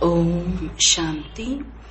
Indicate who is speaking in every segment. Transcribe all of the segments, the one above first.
Speaker 1: ஓம் சாந்தி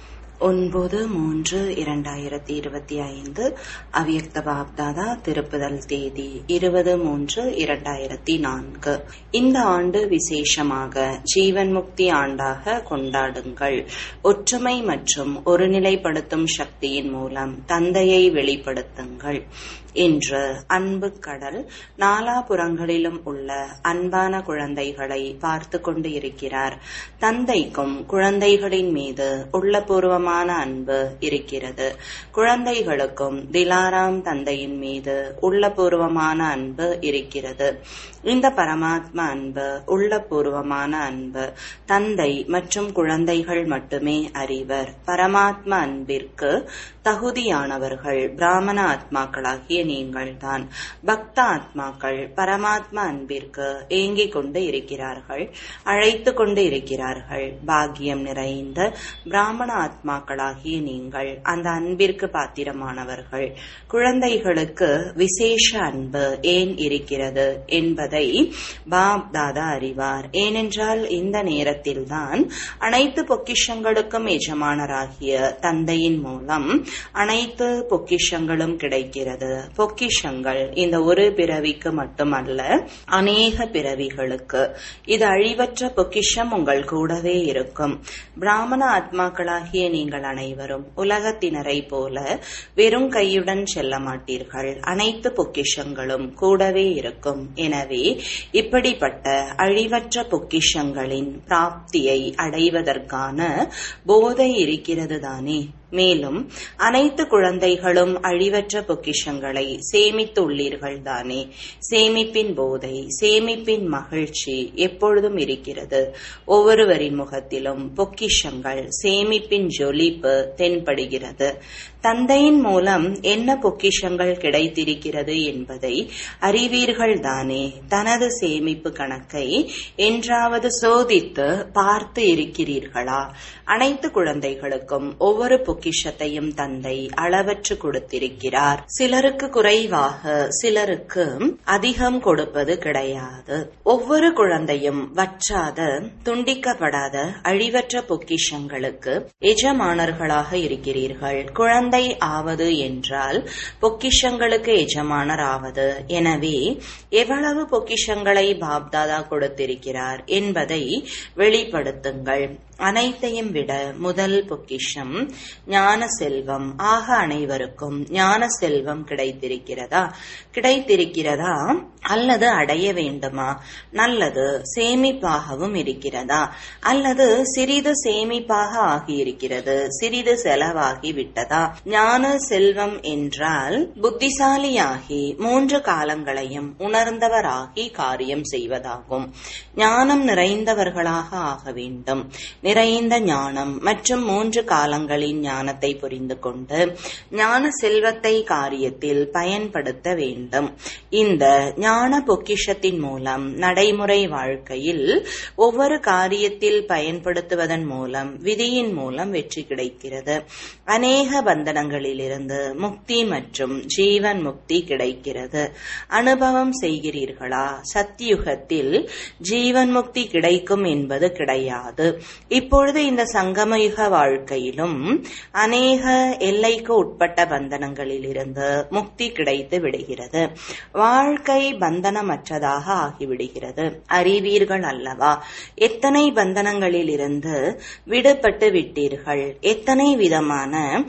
Speaker 1: ஒன்பது மூன்று இரண்டாயிரத்தி இருபத்தி ஐந்து அவ்யக்த பாப்தாதா திருப்புதல் தேதி இருபது மூன்று இரண்டாயிரத்தி நான்கு இந்த ஆண்டு விசேஷமாக ஜீவன் முக்தி ஆண்டாக கொண்டாடுங்கள் ஒற்றுமை மற்றும் ஒருநிலைப்படுத்தும் சக்தியின் மூலம் தந்தையை வெளிப்படுத்துங்கள் இன்று அன்பு கடல் நாலாபுறங்களிலும் உள்ள அன்பான குழந்தைகளை பார்த்து கொண்டு இருக்கிறார் தந்தைக்கும் குழந்தைகளின் மீது உள்ளபூர்வமான அன்பு இருக்கிறது குழந்தைகளுக்கும் திலாராம் தந்தையின் மீது உள்ளபூர்வமான அன்பு இருக்கிறது இந்த பரமாத்மா அன்பு உள்ளபூர்வமான அன்பு தந்தை மற்றும் குழந்தைகள் மட்டுமே அறிவர் பரமாத்மா அன்பிற்கு தகுதியானவர்கள் பிராமண ஆத்மாக்களாகிய நீங்கள்தான் பக்த ஆத்மாக்கள் பரமாத்மா அன்பிற்கு ஏங்கிக் கொண்டு இருக்கிறார்கள் அழைத்து கொண்டு இருக்கிறார்கள் பாக்கியம் நிறைந்த பிராமண ஆத்மாக்களாகிய நீங்கள் அந்த அன்பிற்கு பாத்திரமானவர்கள் குழந்தைகளுக்கு விசேஷ அன்பு ஏன் இருக்கிறது என்பதை பாப் தாதா அறிவார் ஏனென்றால் இந்த நேரத்தில்தான் அனைத்து பொக்கிஷங்களுக்கும் எஜமானராகிய தந்தையின் மூலம் அனைத்து பொக்கிஷங்களும் கிடைக்கிறது பொக்கிஷங்கள் இந்த ஒரு பிறவிக்கு மட்டுமல்ல அநேக பிறவிகளுக்கு இது அழிவற்ற பொக்கிஷம் உங்கள் கூடவே இருக்கும் பிராமண ஆத்மாக்களாகிய நீங்கள் அனைவரும் உலகத்தினரை போல வெறும் கையுடன் செல்ல மாட்டீர்கள் அனைத்து பொக்கிஷங்களும் கூடவே இருக்கும் எனவே இப்படிப்பட்ட அழிவற்ற பொக்கிஷங்களின் பிராப்தியை அடைவதற்கான போதை இருக்கிறது தானே மேலும் அனைத்து குழந்தைகளும் அழிவற்ற பொக்கிஷங்களை சேமித்துள்ளீர்கள் தானே சேமிப்பின் போதை சேமிப்பின் மகிழ்ச்சி எப்பொழுதும் இருக்கிறது ஒவ்வொருவரின் முகத்திலும் பொக்கிஷங்கள் சேமிப்பின் ஜொலிப்பு தென்படுகிறது தந்தையின் மூலம் என்ன பொக்கிஷங்கள் கிடைத்திருக்கிறது என்பதை அறிவீர்கள் தானே தனது சேமிப்பு கணக்கை என்றாவது சோதித்து பார்த்து இருக்கிறீர்களா அனைத்து குழந்தைகளுக்கும் ஒவ்வொரு பொக்கிஷத்தையும் தந்தை அளவற்று கொடுத்திருக்கிறார் சிலருக்கு குறைவாக சிலருக்கு அதிகம் கொடுப்பது கிடையாது ஒவ்வொரு குழந்தையும் வற்றாத துண்டிக்கப்படாத அழிவற்ற பொக்கிஷங்களுக்கு எஜமானர்களாக இருக்கிறீர்கள் குழந்தை ஆவது என்றால் பொக்கிஷங்களுக்கு எஜமானர் ஆவது எனவே எவ்வளவு பொக்கிஷங்களை பாப்தாதா கொடுத்திருக்கிறார் என்பதை வெளிப்படுத்துங்கள் அனைத்தையும் விட முதல் பொக்கிஷம் ஞான செல்வம் ஆக அனைவருக்கும் ஞான செல்வம் கிடைத்திருக்கிறதா கிடைத்திருக்கிறதா அல்லது அடைய வேண்டுமா நல்லது சேமிப்பாகவும் இருக்கிறதா அல்லது சிறிது சேமிப்பாக ஆகியிருக்கிறது சிறிது செலவாகி விட்டதா ஞான செல்வம் என்றால் புத்திசாலியாகி மூன்று காலங்களையும் உணர்ந்தவராகி காரியம் செய்வதாகும் ஞானம் நிறைந்தவர்களாக ஆக வேண்டும் நிறைந்த ஞானம் மற்றும் மூன்று காலங்களின் ஞானத்தை புரிந்து கொண்டு ஞான செல்வத்தை காரியத்தில் பயன்படுத்த வேண்டும் இந்த ஞான பொக்கிஷத்தின் மூலம் நடைமுறை வாழ்க்கையில் ஒவ்வொரு காரியத்தில் பயன்படுத்துவதன் மூலம் விதியின் மூலம் வெற்றி கிடைக்கிறது அநேக பந்தனங்களிலிருந்து முக்தி மற்றும் ஜீவன் முக்தி கிடைக்கிறது அனுபவம் செய்கிறீர்களா சத்தியுகத்தில் ஜீவன் முக்தி கிடைக்கும் என்பது கிடையாது இப்பொழுது இந்த சங்கமயுக வாழ்க்கையிலும் அநேக எல்லைக்கு உட்பட்ட பந்தனங்களில் இருந்து முக்தி கிடைத்து விடுகிறது வாழ்க்கை பந்தனமற்றதாக ஆகிவிடுகிறது அறிவீர்கள் அல்லவா எத்தனை பந்தனங்களில் இருந்து விடுபட்டு விட்டீர்கள் எத்தனை விதமான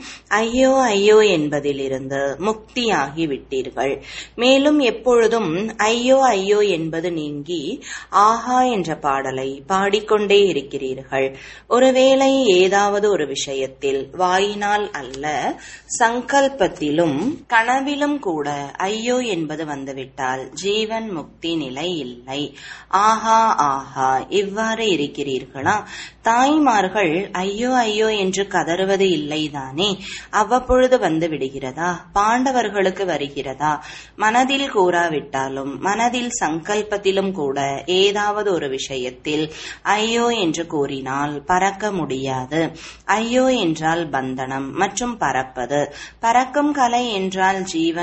Speaker 1: ஐயோ ஐயோ என்பதிலிருந்து முக்தியாகி விட்டீர்கள் மேலும் எப்பொழுதும் ஐயோ ஐயோ என்பது நீங்கி ஆஹா என்ற பாடலை பாடிக்கொண்டே இருக்கிறீர்கள் ஒருவேளை ஏதாவது ஒரு விஷயத்தில் வாயினால் அல்ல சங்கல்பத்திலும் கனவிலும் கூட ஐயோ என்பது வந்துவிட்டால் ஜீவன் முக்தி நிலை இல்லை ஆஹா ஆஹா இவ்வாறு இருக்கிறீர்களா தாய்மார்கள் ஐயோ ஐயோ என்று கதறுவது இல்லைதானே அவ்வப்பொழுது வந்து விடுகிறதா பாண்டவர்களுக்கு வருகிறதா மனதில் கூறாவிட்டாலும் மனதில் சங்கல்பத்திலும் கூட ஏதாவது ஒரு விஷயத்தில் ஐயோ என்று கூறினால் பறக்க முடியாது ஐயோ என்றால் பந்தனம் மற்றும் பறப்பது பறக்கும் கலை என்றால் ஜீவன் முக்தி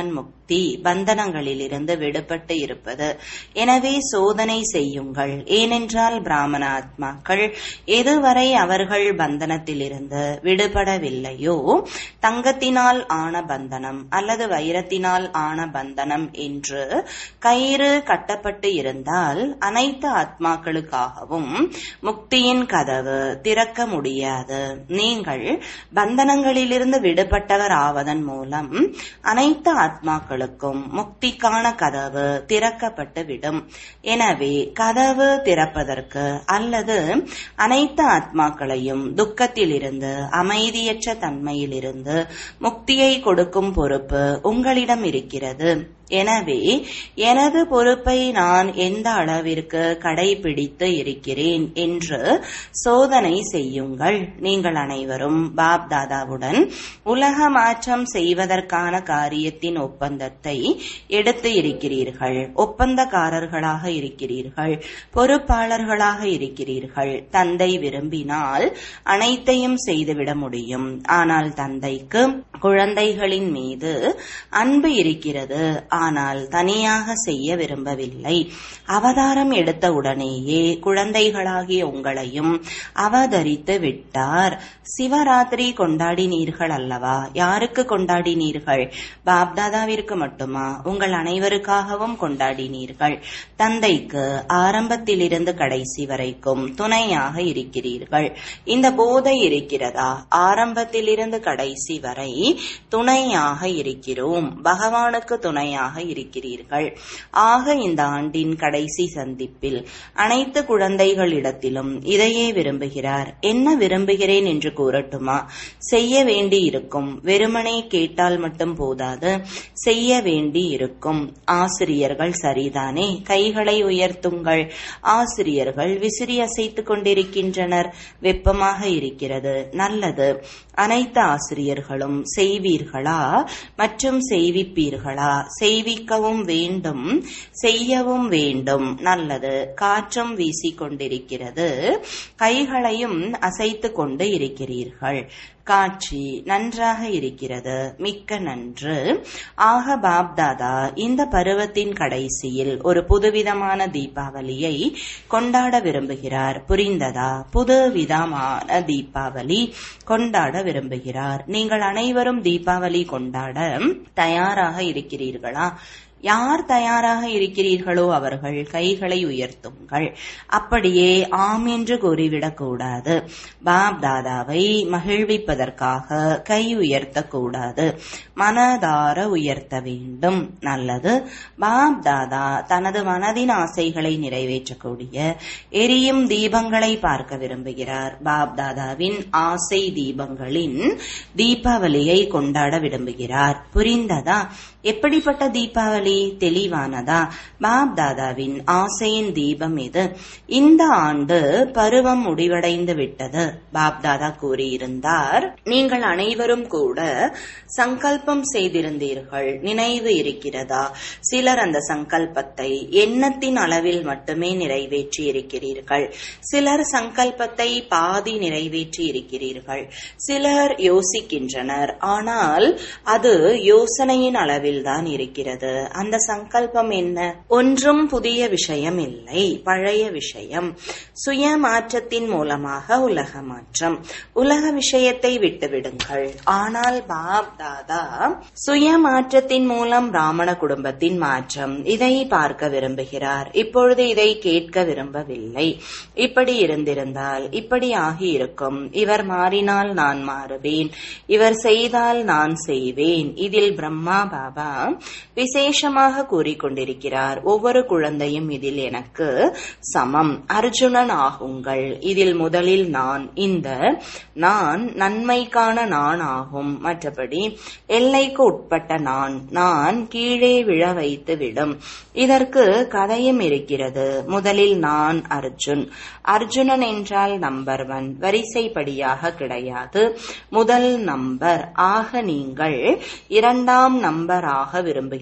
Speaker 1: முக்தி பந்தனங்களிலிருந்து விடுபட்டு இருப்பது எனவே சோதனை செய்யுங்கள் ஏனென்றால் பிராமண ஆத்மாக்கள் எதுவரை அவர்கள் பந்தனத்திலிருந்து விடுபடவில்லையோ தங்கத்தினால் ஆன பந்தனம் அல்லது வைரத்தினால் ஆன பந்தனம் என்று கயிறு கட்டப்பட்டு இருந்தால் அனைத்து ஆத்மாக்களுக்காகவும் முக்தியின் கதவு திறக்க முடியாது நீங்கள் பந்தனங்களிலிருந்து விடுபட்டவர் ஆவதன் மூலம் அனைத்து ஆத்மாக்களுக்கும் முக்திக்கான கதவு திறக்கப்பட்டு விடும் எனவே கதவு திறப்பதற்கு அல்லது அனைத்து ஆத்மாக்களையும் துக்கத்திலிருந்து அமைதியற்ற தன்மையிலிருந்து முக்தியை கொடுக்கும் பொறுப்பு உங்களிடம் இருக்கிறது எனவே எனது பொறுப்பை நான் எந்த அளவிற்கு கடைபிடித்து இருக்கிறேன் என்று சோதனை செய்யுங்கள் நீங்கள் அனைவரும் பாப் தாதாவுடன் உலக மாற்றம் செய்வதற்கான காரியத்தின் ஒப்பந்தத்தை எடுத்து இருக்கிறீர்கள் ஒப்பந்தக்காரர்களாக இருக்கிறீர்கள் பொறுப்பாளர்களாக இருக்கிறீர்கள் தந்தை விரும்பினால் அனைத்தையும் செய்துவிட முடியும் ஆனால் தந்தைக்கு குழந்தைகளின் மீது அன்பு இருக்கிறது ஆனால் தனியாக செய்ய விரும்பவில்லை அவதாரம் எடுத்த உடனேயே குழந்தைகளாகிய உங்களையும் அவதரித்து விட்டார் சிவராத்திரி கொண்டாடினீர்கள் அல்லவா யாருக்கு கொண்டாடினீர்கள் பாப்தாதாவிற்கு மட்டுமா உங்கள் அனைவருக்காகவும் கொண்டாடினீர்கள் தந்தைக்கு ஆரம்பத்திலிருந்து கடைசி வரைக்கும் துணையாக இருக்கிறீர்கள் இந்த போதை இருக்கிறதா ஆரம்பத்திலிருந்து கடைசி வரை துணையாக இருக்கிறோம் பகவானுக்கு துணையாக இருக்கிறீர்கள் ஆக இந்த ஆண்டின் கடைசி சந்திப்பில் அனைத்து குழந்தைகளிடத்திலும் இதையே விரும்புகிறார் என்ன விரும்புகிறேன் என்று கூறட்டுமா செய்ய வேண்டி இருக்கும் வெறுமனே கேட்டால் மட்டும் போதாது செய்ய வேண்டி இருக்கும் ஆசிரியர்கள் சரிதானே கைகளை உயர்த்துங்கள் ஆசிரியர்கள் விசிறி அசைத்துக் கொண்டிருக்கின்றனர் வெப்பமாக இருக்கிறது நல்லது அனைத்து ஆசிரியர்களும் செய்வீர்களா மற்றும் செய்விப்பீர்களா செய்விக்கவும் வேண்டும் செய்யவும் வேண்டும் நல்லது காற்றும் வீசிக்கொண்டிருக்கிறது கைகளையும் அசைத்துக் கொண்டு இருக்கிறீர்கள் காட்சி நன்றாக இருக்கிறது மிக்க நன்று ஆக பாப்தாதா இந்த பருவத்தின் கடைசியில் ஒரு புதுவிதமான தீபாவளியை கொண்டாட விரும்புகிறார் புரிந்ததா புது விதமான தீபாவளி கொண்டாட விரும்புகிறார் நீங்கள் அனைவரும் தீபாவளி கொண்டாட தயாராக இருக்கிறீர்களா யார் தயாராக இருக்கிறீர்களோ அவர்கள் கைகளை உயர்த்துங்கள் அப்படியே ஆம் என்று கூறிவிடக் கூடாது பாப் தாதாவை மகிழ்விப்பதற்காக கை உயர்த்தக்கூடாது மனதார உயர்த்த வேண்டும் நல்லது பாப் தாதா தனது மனதின் ஆசைகளை நிறைவேற்றக்கூடிய எரியும் தீபங்களை பார்க்க விரும்புகிறார் பாப் தாதாவின் ஆசை தீபங்களின் தீபாவளியை கொண்டாட விரும்புகிறார் புரிந்ததா எப்படிப்பட்ட தீபாவளி தெளிவானதா பாப் தாதாவின் ஆசையின் தீபம் இது இந்த ஆண்டு பருவம் முடிவடைந்து விட்டது பாப் தாதா கூறியிருந்தார் நீங்கள் அனைவரும் கூட சங்கல்பம் செய்திருந்தீர்கள் நினைவு இருக்கிறதா சிலர் அந்த சங்கல்பத்தை எண்ணத்தின் அளவில் மட்டுமே நிறைவேற்றி இருக்கிறீர்கள் சிலர் சங்கல்பத்தை பாதி நிறைவேற்றி இருக்கிறீர்கள் சிலர் யோசிக்கின்றனர் ஆனால் அது யோசனையின் அளவில்தான் இருக்கிறது அந்த சங்கல்பம் என்ன ஒன்றும் புதிய விஷயம் இல்லை பழைய விஷயம் சுய மாற்றத்தின் மூலமாக உலக மாற்றம் உலக விஷயத்தை விட்டுவிடுங்கள் ஆனால் பாப் தாதா சுய மாற்றத்தின் மூலம் பிராமண குடும்பத்தின் மாற்றம் இதை பார்க்க விரும்புகிறார் இப்பொழுது இதை கேட்க விரும்பவில்லை இப்படி இருந்திருந்தால் இப்படி ஆகியிருக்கும் இவர் மாறினால் நான் மாறுவேன் இவர் செய்தால் நான் செய்வேன் இதில் பிரம்மா பாபா விசேஷமாக கூறிக்கொண்டிருக்கிறார் ஒவ்வொரு குழந்தையும் இதில் எனக்கு சமம் அர்ஜுனன் ஆகுங்கள் இதில் முதலில் நான் இந்த நான் நன்மைக்கான நான் ஆகும் மற்றபடி எல்லைக்கு உட்பட்ட நான் நான் கீழே விழ வைத்து விடும் இதற்கு கதையும் இருக்கிறது முதலில் நான் அர்ஜுன் அர்ஜுனன் என்றால் நம்பர் ஒன் வரிசைப்படியாக கிடையாது முதல் நம்பர் ஆக நீங்கள் இரண்டாம் நம்பராக விரும்புகிறீர்களா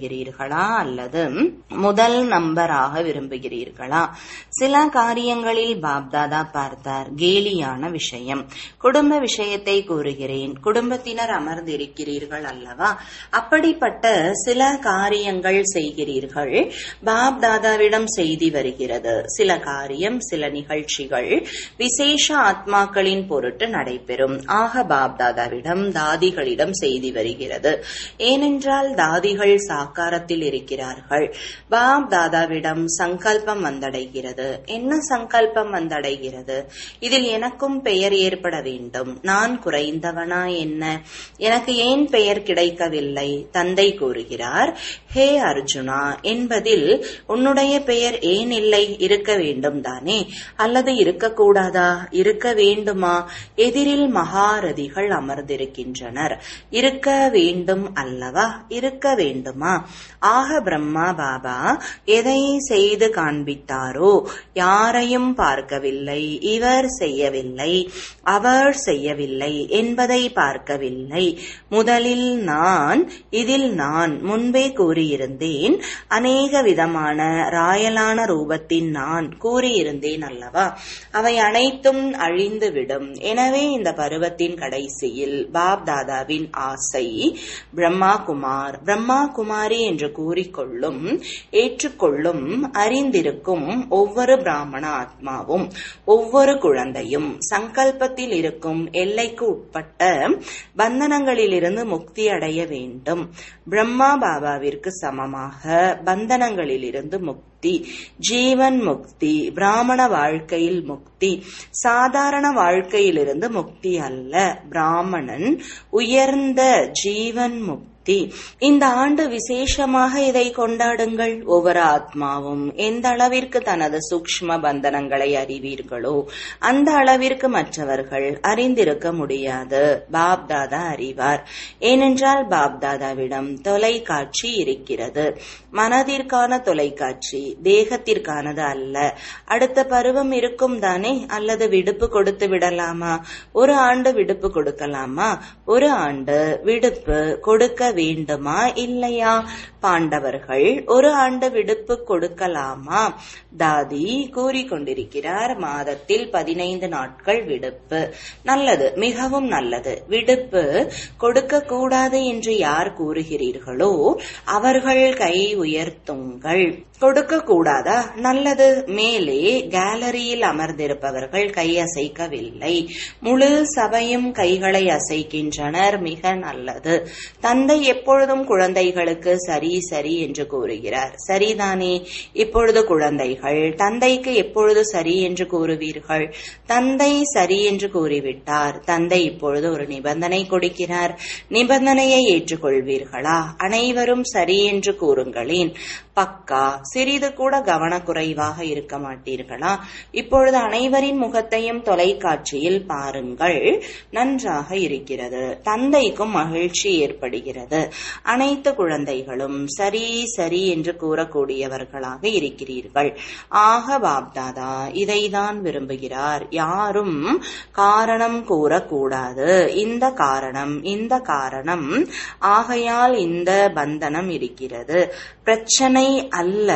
Speaker 1: விரும்புகிறீர்களா அல்லது முதல் நம்பராக விரும்புகிறீர்களா சில காரியங்களில் பாப்தாதா பார்த்தார் கேலியான விஷயம் குடும்ப விஷயத்தை கூறுகிறேன் குடும்பத்தினர் அமர்ந்திருக்கிறீர்கள் அல்லவா அப்படிப்பட்ட சில காரியங்கள் செய்கிறீர்கள் பாப் தாதாவிடம் செய்தி வருகிறது சில காரியம் சில நிகழ்ச்சிகள் விசேஷ ஆத்மாக்களின் பொருட்டு நடைபெறும் ஆக பாப் தாதாவிடம் தாதிகளிடம் செய்தி வருகிறது ஏனென்றால் தாதிகள் சாக்காரத்தில் இருக்கிறார்கள் பாப் தாதாவிடம் சங்கல்பம் வந்தடைகிறது என்ன சங்கல்பம் வந்தடைகிறது இதில் எனக்கும் பெயர் ஏற்பட வேண்டும் நான் குறைந்தவனா என்ன எனக்கு ஏன் பெயர் கிடைக்கவில்லை தந்தை கூறுகிறார் ஹே அர்ஜுனா என்பதில் உன்னுடைய பெயர் ஏன் இல்லை இருக்க வேண்டும் தானே அல்லது இருக்கக்கூடாதா இருக்க வேண்டுமா எதிரில் மகாரதிகள் அமர்ந்திருக்கின்றனர் இருக்க வேண்டும் அல்லவா இருக்க வேண்டுமா ஆக பிரம்மா பாபா எதை செய்து காண்பித்தாரோ யாரையும் பார்க்கவில்லை இவர் செய்யவில்லை அவர் செய்யவில்லை என்பதை பார்க்கவில்லை முதலில் நான் இதில் நான் முன்பே கூறியிருந்தேன் அநேக விதமான ராயலான ரூபத்தின் நான் கூறியிருந்தேன் அல்லவா அவை அனைத்தும் அழிந்துவிடும் எனவே இந்த பருவத்தின் கடைசியில் பாப் தாதாவின் ஆசை பிரம்மா குமார் பிரம்மா குமாரி என்று கூறிக்கொள்ளும் ஏற்றுக்கொள்ளும் அறிந்திருக்கும் ஒவ்வொரு பிராமண ஆத்மாவும் ஒவ்வொரு குழந்தையும் சங்கல்பத்தில் இருக்கும் எல்லைக்கு உட்பட்ட பந்தனங்களிலிருந்து முக்தி அடைய வேண்டும் பிரம்மா பாபாவிற்கு சமமாக பந்தனங்களிலிருந்து முக்தி ஜீவன் முக்தி பிராமண வாழ்க்கையில் முக்தி சாதாரண வாழ்க்கையிலிருந்து முக்தி அல்ல பிராமணன் உயர்ந்த ஜீவன் முக்தி இந்த ஆண்டு விசேஷமாக இதை கொண்டாடுங்கள் ஒவ்வொரு ஆத்மாவும் எந்த அளவிற்கு தனது சூக்ஷ்ம பந்தனங்களை அறிவீர்களோ அந்த அளவிற்கு மற்றவர்கள் அறிந்திருக்க முடியாது பாப்தாதா அறிவார் ஏனென்றால் பாப்தாதாவிடம் தொலைக்காட்சி இருக்கிறது மனதிற்கான தொலைக்காட்சி தேகத்திற்கானது அல்ல அடுத்த பருவம் இருக்கும் தானே அல்லது விடுப்பு கொடுத்து விடலாமா ஒரு ஆண்டு விடுப்பு கொடுக்கலாமா ஒரு ஆண்டு விடுப்பு கொடுக்க வேண்டுமா இல்லையா பாண்டவர்கள் ஒரு ஆண்டு விடுப்பு கொடுக்கலாமா தாதி கூறிக்கொண்டிருக்கிறார் மாதத்தில் பதினைந்து நாட்கள் விடுப்பு நல்லது மிகவும் நல்லது விடுப்பு கொடுக்க கூடாது என்று யார் கூறுகிறீர்களோ அவர்கள் கை உயர்த்துங்கள் கொடுக்க கூடாதா நல்லது மேலே கேலரியில் அமர்ந்திருப்பவர்கள் கை அசைக்கவில்லை முழு சபையும் கைகளை அசைக்கின்றனர் மிக நல்லது தந்தை எப்பொழுதும் குழந்தைகளுக்கு சரி சரி என்று கூறுகிறார் சரிதானே இப்பொழுது குழந்தைகள் தந்தைக்கு எப்பொழுது சரி என்று கூறுவீர்கள் தந்தை சரி என்று கூறிவிட்டார் தந்தை இப்பொழுது ஒரு நிபந்தனை கொடுக்கிறார் நிபந்தனையை ஏற்றுக்கொள்வீர்களா அனைவரும் சரி என்று கூறுங்களேன் பக்கா சிறிது கூட கவனக்குறைவாக இருக்க மாட்டீர்களா இப்பொழுது அனைவரின் முகத்தையும் தொலைக்காட்சியில் பாருங்கள் நன்றாக இருக்கிறது தந்தைக்கும் மகிழ்ச்சி ஏற்படுகிறது அனைத்து குழந்தைகளும் சரி சரி என்று கூறக்கூடியவர்களாக இருக்கிறீர்கள் ஆக பாப்தாதா இதைதான் விரும்புகிறார் யாரும் காரணம் கூறக்கூடாது இந்த காரணம் இந்த காரணம் ஆகையால் இந்த பந்தனம் இருக்கிறது பிரச்சனை அல்ல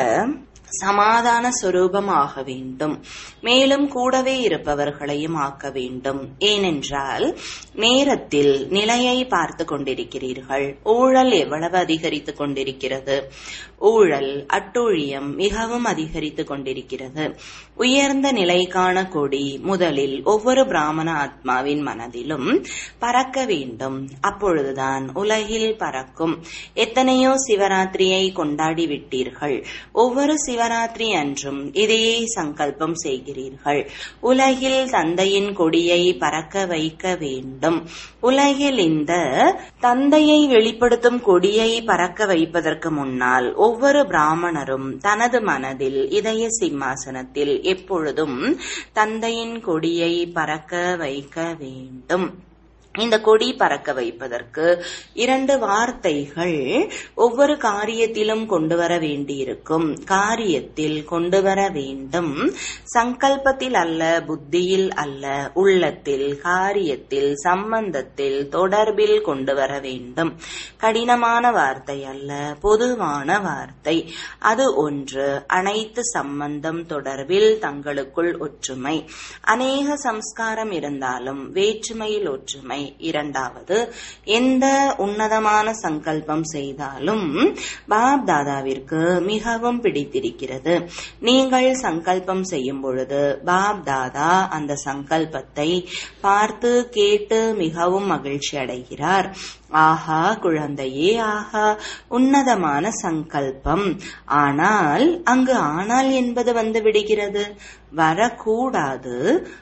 Speaker 1: சமாதான சுரூபம் ஆக வேண்டும் மேலும் கூடவே இருப்பவர்களையும் ஆக்க வேண்டும் ஏனென்றால் நேரத்தில் நிலையை பார்த்து கொண்டிருக்கிறீர்கள் ஊழல் எவ்வளவு அதிகரித்து கொண்டிருக்கிறது ஊழல் அட்டூழியம் மிகவும் அதிகரித்து கொண்டிருக்கிறது உயர்ந்த நிலைக்கான கொடி முதலில் ஒவ்வொரு பிராமண ஆத்மாவின் மனதிலும் பறக்க வேண்டும் அப்பொழுதுதான் உலகில் பறக்கும் எத்தனையோ சிவராத்திரியை கொண்டாடி விட்டீர்கள் ஒவ்வொரு சிவராத்திரி அன்றும் இதையே சங்கல்பம் செய்கிறீர்கள் உலகில் தந்தையின் கொடியை பறக்க வைக்க வேண்டும் உலகில் இந்த தந்தையை வெளிப்படுத்தும் கொடியை பறக்க வைப்பதற்கு முன்னால் ஒவ்வொரு பிராமணரும் தனது மனதில் இதய சிம்மாசனத்தில் எப்பொழுதும் தந்தையின் கொடியை பறக்க வைக்க வேண்டும் இந்த கொடி பறக்க வைப்பதற்கு இரண்டு வார்த்தைகள் ஒவ்வொரு காரியத்திலும் கொண்டு வர வேண்டியிருக்கும் காரியத்தில் கொண்டு வர வேண்டும் சங்கல்பத்தில் அல்ல புத்தியில் அல்ல உள்ளத்தில் காரியத்தில் சம்பந்தத்தில் தொடர்பில் கொண்டு வர வேண்டும் கடினமான வார்த்தை அல்ல பொதுவான வார்த்தை அது ஒன்று அனைத்து சம்பந்தம் தொடர்பில் தங்களுக்குள் ஒற்றுமை அநேக சம்ஸ்காரம் இருந்தாலும் வேற்றுமையில் ஒற்றுமை இரண்டாவது எந்த உன்னதமான சங்கல்பம் செய்தாலும் பாப் தாதாவிற்கு மிகவும் பிடித்திருக்கிறது நீங்கள் சங்கல்பம் செய்யும் பொழுது பாப் தாதா அந்த சங்கல்பத்தை பார்த்து கேட்டு மிகவும் மகிழ்ச்சி அடைகிறார் ஆஹா குழந்தையே ஆஹா உன்னதமான சங்கல்பம் ஆனால் அங்கு ஆனால் என்பது வந்து விடுகிறது வரக்கூடாது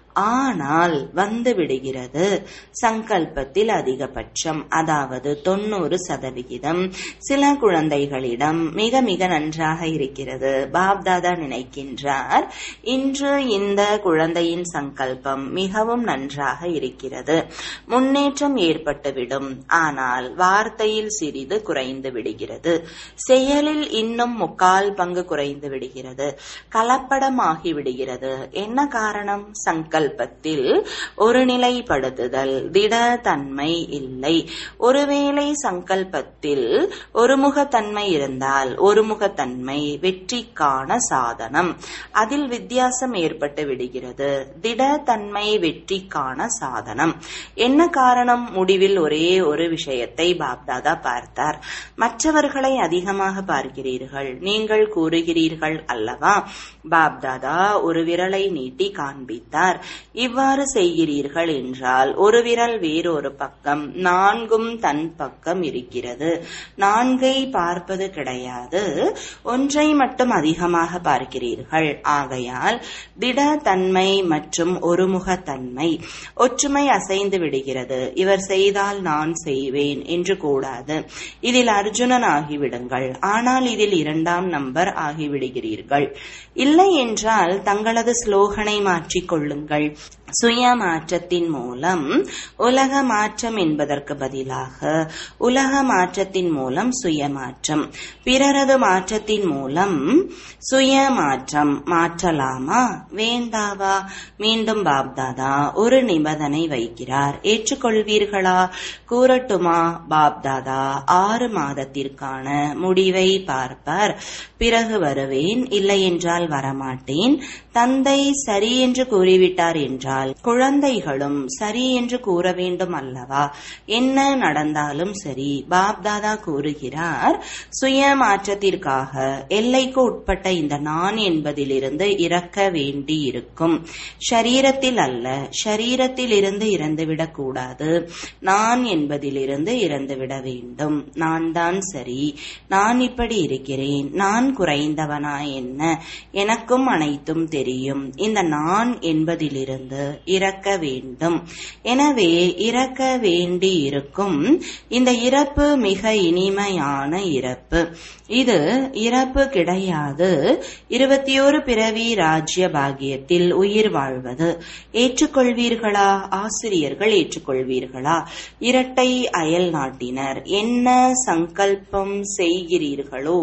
Speaker 1: ஆனால் வந்து விடுகிறது சங்கல்பத்தில் அதிகபட்சம் அதாவது தொண்ணூறு சதவிகிதம் சில குழந்தைகளிடம் மிக மிக நன்றாக இருக்கிறது பாப்தாதா நினைக்கின்றார் இன்று இந்த குழந்தையின் சங்கல்பம் மிகவும் நன்றாக இருக்கிறது முன்னேற்றம் ஏற்பட்டுவிடும் ஆனால் வார்த்தையில் சிறிது குறைந்து விடுகிறது செயலில் இன்னும் முக்கால் பங்கு குறைந்து விடுகிறது கலப்படமாகி விடுகிறது என்ன காரணம் சங்கல்ப சங்கல்பத்தில் ஒரு நிலைப்படுத்துதல் திடத்தன்மை இல்லை ஒருவேளை சங்கல்பத்தில் ஒருமுகத்தன்மை இருந்தால் ஒருமுகத்தன்மை வெற்றிக்கான சாதனம் அதில் வித்தியாசம் ஏற்பட்டு விடுகிறது திடத்தன்மை வெற்றிக்கான சாதனம் என்ன காரணம் முடிவில் ஒரே ஒரு விஷயத்தை பாப்தாதா பார்த்தார் மற்றவர்களை அதிகமாக பார்க்கிறீர்கள் நீங்கள் கூறுகிறீர்கள் அல்லவா பாப்தாதா ஒரு விரலை நீட்டி காண்பித்தார் இவ்வாறு செய்கிறீர்கள் என்றால் ஒரு விரல் வேறொரு பக்கம் நான்கும் தன் பக்கம் இருக்கிறது நான்கை பார்ப்பது கிடையாது ஒன்றை மட்டும் அதிகமாக பார்க்கிறீர்கள் ஆகையால் திடத்தன்மை மற்றும் ஒருமுகத்தன்மை ஒற்றுமை அசைந்து விடுகிறது இவர் செய்தால் நான் செய்வேன் என்று கூடாது இதில் அர்ஜுனன் ஆகிவிடுங்கள் ஆனால் இதில் இரண்டாம் நம்பர் ஆகிவிடுகிறீர்கள் இல்லை என்றால் தங்களது ஸ்லோகனை மாற்றிக் கொள்ளுங்கள் சுய மாற்றத்தின் மூலம் உலக மாற்றம் என்பதற்கு பதிலாக உலக மாற்றத்தின் மூலம் சுய மாற்றம் பிறரது மாற்றத்தின் மூலம் சுய மாற்றம் மாற்றலாமா வேண்டாவா மீண்டும் பாப்தாதா ஒரு நிபந்தனை வைக்கிறார் ஏற்றுக்கொள்வீர்களா கூறட்டுமா பாப்தாதா ஆறு மாதத்திற்கான முடிவை பார்ப்பார் பிறகு வருவேன் இல்லை என்றால் வரமாட்டேன் தந்தை சரி என்று கூறிவிட்டார் என்றால் குழந்தைகளும் சரி என்று கூற வேண்டும் அல்லவா என்ன நடந்தாலும் சரி பாப்தாதா கூறுகிறார் சுய மாற்றத்திற்காக எல்லைக்கு உட்பட்ட இந்த நான் என்பதிலிருந்து இறக்க வேண்டி இருக்கும் ஷரீரத்தில் அல்ல ஷரீரத்தில் இருந்து இறந்துவிடக் கூடாது நான் என்பதிலிருந்து இறந்துவிட வேண்டும் நான் தான் சரி நான் இப்படி இருக்கிறேன் நான் குறைந்தவனா என்ன எனக்கும் அனைத்தும் தெரியும் இந்த நான் என்பதிலிருந்து இறக்க வேண்டும் எனவே இறக்க வேண்டி இருக்கும் இந்த இறப்பு மிக இனிமையான இறப்பு இது இறப்பு கிடையாது இருபத்தி ஒரு பிறவி ராஜ்ய பாகியத்தில் உயிர் வாழ்வது ஏற்றுக்கொள்வீர்களா ஆசிரியர்கள் ஏற்றுக்கொள்வீர்களா இரட்டை அயல் நாட்டினர் என்ன சங்கல்பம் செய்கிறீர்களோ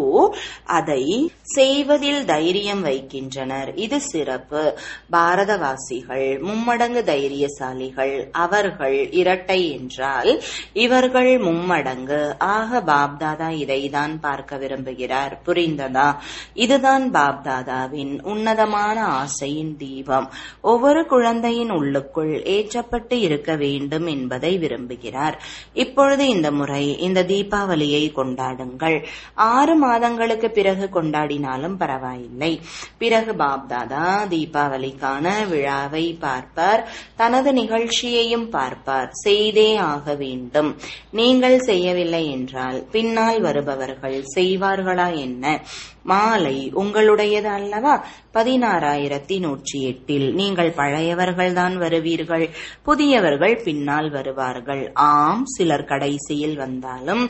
Speaker 1: அதை செய்வதில் தைரியம் வைக்கின்றனர் இது சிறப்பு பாரதவாசிகள் மும்மடங்கு தைரியசாலிகள் அவர்கள் இரட்டை என்றால் இவர்கள் மும்மடங்கு ஆக பாப்தாதா இதைதான் பார்க்க விரும்புகிறார் புரிந்ததா இதுதான் பாப்தாதாவின் உன்னதமான ஆசையின் தீபம் ஒவ்வொரு குழந்தையின் உள்ளுக்குள் ஏற்றப்பட்டு இருக்க வேண்டும் என்பதை விரும்புகிறார் இப்பொழுது இந்த முறை இந்த தீபாவளியை கொண்டாடுங்கள் ஆறு மாதங்களுக்கு பிறகு கொண்டாடினாலும் பரவாயில்லை பிறகு பாப்தாதா தீபாவளிக்கான விழாவை பார்ப்பார் தனது நிகழ்ச்சியையும் பார்ப்பார் செய்தே ஆக வேண்டும் நீங்கள் செய்யவில்லை என்றால் பின்னால் வருபவர்கள் செய்வார்களா என்ன மாலை உங்களுடையது அல்லவா பதினாறாயிரத்தி நூற்றி எட்டில் நீங்கள் பழையவர்கள்தான் வருவீர்கள் புதியவர்கள் பின்னால் வருவார்கள் ஆம் சிலர் கடைசியில் வந்தாலும்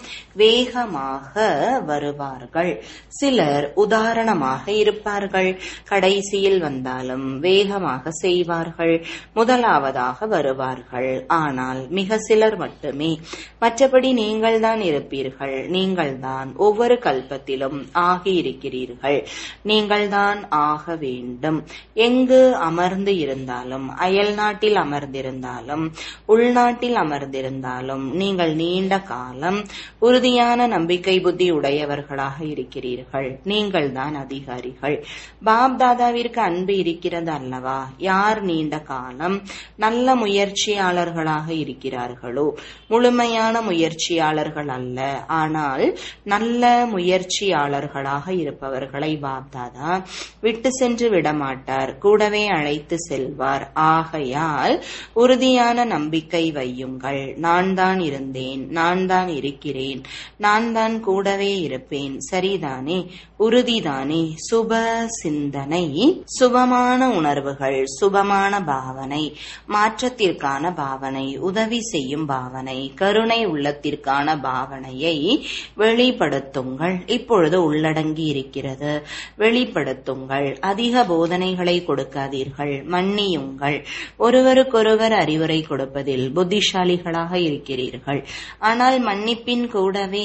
Speaker 1: வேகமாக வருவார்கள் சிலர் உதாரணமாக இருப்பார்கள் கடைசியில் வந்தாலும் வேகமாக செய்வார்கள் முதலாவதாக வருவார்கள் ஆனால் மிக சிலர் மட்டுமே மற்றபடி நீங்கள்தான் இருப்பீர்கள் நீங்கள்தான் ஒவ்வொரு கல்பத்திலும் ஆகியிருக்கிறீர்கள் நீங்கள்தான் ஆக வேண்டும் எங்கு அமர்ந்து இருந்தாலும் அயல் நாட்டில் அமர்ந்திருந்தாலும் உள்நாட்டில் அமர்ந்திருந்தாலும் நீங்கள் நீண்ட காலம் உறுதியான நம்பிக்கை புத்தி உடையவர்களாக இருக்கிறீர்கள் நீங்கள்தான் அதிகாரிகள் பாப் தாதாவிற்கு அன்பு இருக்கிறது அல்லவா யார் நீண்ட காலம் நல்ல முயற்சியாளர்களாக இருக்கிறார்களோ முழுமையான முயற்சியாளர்கள் அல்ல ஆனால் நல்ல முயற்சியாளர்களாக இருப்பவர்களை பாப்தாதா விட்டு சென்று விடமாட்டார் கூடவே அழைத்து செல்வார் ஆகையால் உறுதியான நம்பிக்கை வையுங்கள் நான் தான் இருந்தேன் நான் தான் இருக்கிறேன் நான் தான் கூடவே இருப்பேன் சரிதானே உறுதிதானே சுப சிந்தனை சுபமான உணர்வுகள் சுபமான பாவனை மாற்றத்திற்கான பாவனை உதவி செய்யும் பாவனை கருணை உள்ளத்திற்கான பாவனையை வெளிப்படுத்துங்கள் இப்பொழுது உள்ளடங்கி இருக்கிறது வெளிப்படுத்துங்கள் அதிக போதனைகளை கொடுக்காதீர்கள் மன்னியுங்கள் ஒருவருக்கொருவர் அறிவுரை கொடுப்பதில் புத்திசாலிகளாக இருக்கிறீர்கள் ஆனால் மன்னிப்பின் கூடவே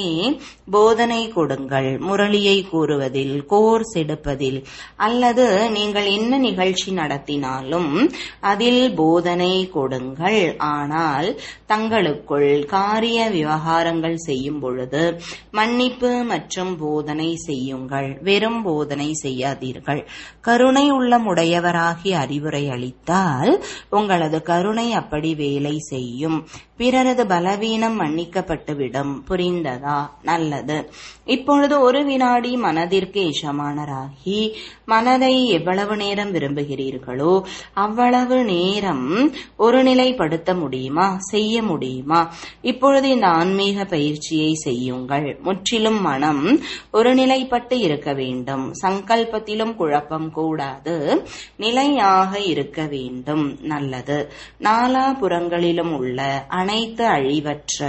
Speaker 1: போதனை கொடுங்கள் முரளியை கூறுவதில் கோர்ஸ் எடுப்பதில் அல்லது நீங்கள் என்ன நிகழ்ச்சி நடத்தினாலும் அதில் போதனை கொடுங்கள் ஆனால் தங்களுக்குள் காரிய விவகாரங்கள் செய்யும் பொழுது மன்னிப்பு மற்றும் போதனை செய்யுங்கள் வெறும் போதனை செய்யாதீர்கள் கருணை உள்ளமுடையவராகி அறிவுரை அளித்தால் உங்களது கருணை அப்படி வேலை செய்யும் பிறரது பலவீனம் மன்னிக்கப்பட்டுவிடும் புரிந்ததா நல்லது இப்பொழுது ஒரு வினாடி மனதிற்கு எஜமானராகி மனதை எவ்வளவு நேரம் விரும்புகிறீர்களோ அவ்வளவு நேரம் ஒருநிலைப்படுத்த முடியுமா செய்ய முடியுமா இப்பொழுது இந்த ஆன்மீக பயிற்சியை செய்யுங்கள் முற்றிலும் மனம் ஒருநிலைப்பட்டு இருக்க வேண்டும் சங்கல்பத்திலும் குழப்பம் கூடாது நிலையாக இருக்க வேண்டும் நல்லது நாலாபுறங்களிலும் உள்ள அனைத்து அழிவற்ற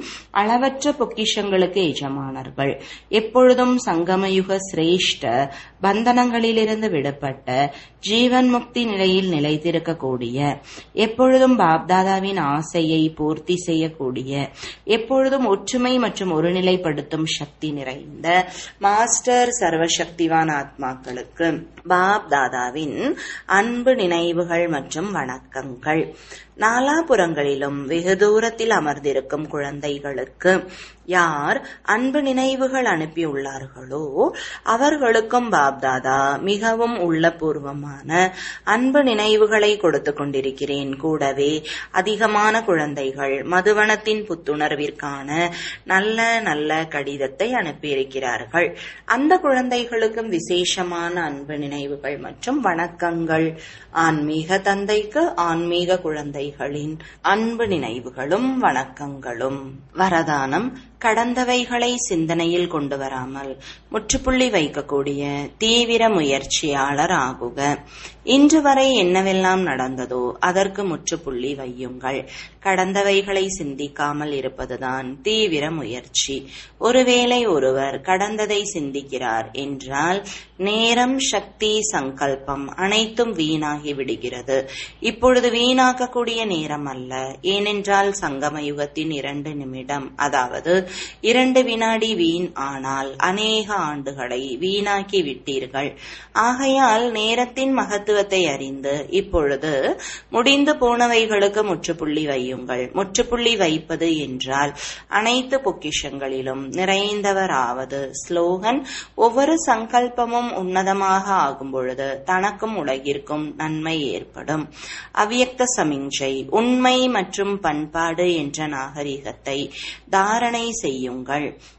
Speaker 1: அளவற்ற பொக்கிஷங்களுக்கு எஜமானர்கள் எப்பொழுதும் சங்கமயுக சிரேஷ்ட பந்தனங்களிலிருந்து விடுபட்ட ஜீவன் முக்தி நிலையில் நிலைத்திருக்கக்கூடிய எப்பொழுதும் பாப்தாதாவின் ஆசையை பூர்த்தி செய்யக்கூடிய எப்பொழுதும் ஒற்றுமை மற்றும் ஒருநிலைப்படுத்தும் சக்தி நிறைந்த மாஸ்டர் சர்வசக்திவான் ஆத்மாக்களுக்கு பாப் தாதாவின் அன்பு நினைவுகள் மற்றும் வணக்கங்கள் நாலாபுறங்களிலும் வெகு தூரத்தில் அமர்ந்திருக்கும் குழந்தைகளுக்கு யார் அன்பு நினைவுகள் அனுப்பியுள்ளார்களோ அவர்களுக்கும் பாப்தாதா மிகவும் உள்ளபூர்வமான அன்பு நினைவுகளை கொடுத்து கொண்டிருக்கிறேன் கூடவே அதிகமான குழந்தைகள் மதுவனத்தின் புத்துணர்விற்கான நல்ல நல்ல கடிதத்தை அனுப்பியிருக்கிறார்கள் அந்த குழந்தைகளுக்கும் விசேஷமான அன்பு நினைவுகள் மற்றும் வணக்கங்கள் ஆன்மீக தந்தைக்கு ஆன்மீக குழந்தைகளின் அன்பு நினைவுகளும் வணக்கங்களும் வரதானம் கடந்தவைகளை சிந்தனையில் கொண்டு வராமல் முற்றுப்புள்ளி வைக்கக்கூடிய தீவிர முயற்சியாளர் ஆகுக இன்று வரை என்னவெல்லாம் நடந்ததோ அதற்கு முற்றுப்புள்ளி வையுங்கள் கடந்தவைகளை சிந்திக்காமல் இருப்பதுதான் தீவிர முயற்சி ஒருவேளை ஒருவர் கடந்ததை சிந்திக்கிறார் என்றால் நேரம் சக்தி சங்கல்பம் அனைத்தும் வீணாகி விடுகிறது இப்பொழுது வீணாக்கக்கூடிய நேரம் அல்ல ஏனென்றால் சங்கம யுகத்தின் இரண்டு நிமிடம் அதாவது இரண்டு வினாடி வீண் ஆனால் அநேக ஆண்டுகளை வீணாக்கி விட்டீர்கள் ஆகையால் நேரத்தின் மகத்துவத்தை அறிந்து இப்பொழுது முடிந்து போனவைகளுக்கு முற்றுப்புள்ளி வையுங்கள் முற்றுப்புள்ளி வைப்பது என்றால் அனைத்து பொக்கிஷங்களிலும் நிறைந்தவராவது ஸ்லோகன் ஒவ்வொரு சங்கல்பமும் உன்னதமாக ஆகும் பொழுது தனக்கும் உலகிற்கும் நன்மை ஏற்படும் அவ்யக்த சமிஞ்சை உண்மை மற்றும் பண்பாடு என்ற நாகரிகத்தை தாரணை செய்யுங்கள்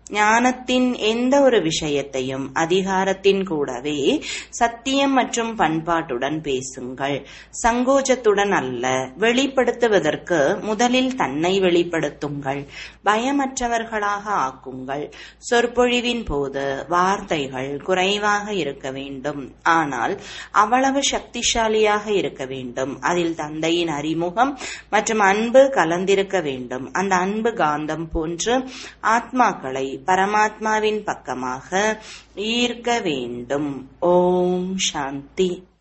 Speaker 1: ஞானத்தின் எந்த ஒரு விஷயத்தையும் அதிகாரத்தின் கூடவே சத்தியம் மற்றும் பண்பாட்டுடன் பேசுங்கள் சங்கோஜத்துடன் அல்ல வெளிப்படுத்துவதற்கு முதலில் தன்னை வெளிப்படுத்துங்கள் பயமற்றவர்களாக ஆக்குங்கள் சொற்பொழிவின் போது வார்த்தைகள் குறைவாக இருக்க வேண்டும் ஆனால் அவ்வளவு சக்திசாலியாக இருக்க வேண்டும் அதில் தந்தையின் அறிமுகம் மற்றும் அன்பு கலந்திருக்க வேண்டும் அந்த அன்பு காந்தம் போன்று ஆத்மாக்களை பரமாத்மாவின் பக்கமாக ஈர்க்க வேண்டும் ஓம் சாந்தி